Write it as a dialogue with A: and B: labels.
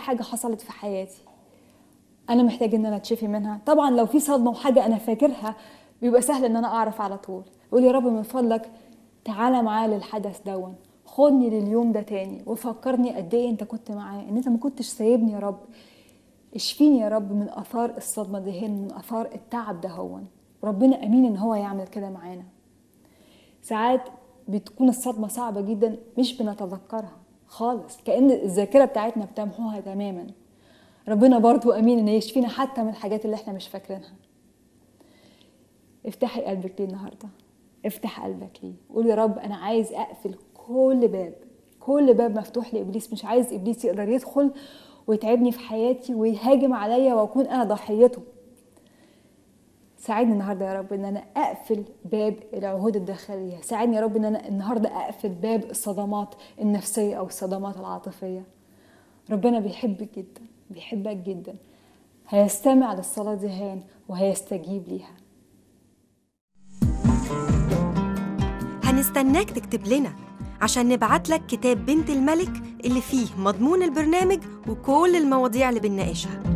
A: حاجه حصلت في حياتي انا محتاج ان انا اتشفي منها طبعا لو في صدمه وحاجه انا فاكرها بيبقى سهل ان انا اعرف على طول اقول يا رب من فضلك تعالى معايا للحدث دون خدني لليوم ده تاني وفكرني قد ايه انت كنت معايا ان انت ما كنتش سايبني يا رب اشفيني يا رب من اثار الصدمه دهن من اثار التعب ده هون ربنا امين ان هو يعمل كده معانا ساعات بتكون الصدمه صعبه جدا مش بنتذكرها خالص كأن الذاكرة بتاعتنا بتمحوها تماما ربنا برضو أمين إن يشفينا حتى من الحاجات اللي احنا مش فاكرينها افتحي قلبك ليه النهاردة افتح قلبك ليه قول يا رب أنا عايز أقفل كل باب كل باب مفتوح لإبليس مش عايز إبليس يقدر يدخل ويتعبني في حياتي ويهاجم عليا وأكون أنا ضحيته ساعدني النهارده يا رب ان انا اقفل باب العهود الداخليه ساعدني يا رب ان انا النهارده اقفل باب الصدمات النفسيه او الصدمات العاطفيه ربنا بيحبك جدا بيحبك جدا هيستمع للصلاه دي هان وهيستجيب ليها
B: هنستناك تكتب لنا عشان نبعت لك كتاب بنت الملك اللي فيه مضمون البرنامج وكل المواضيع اللي بنناقشها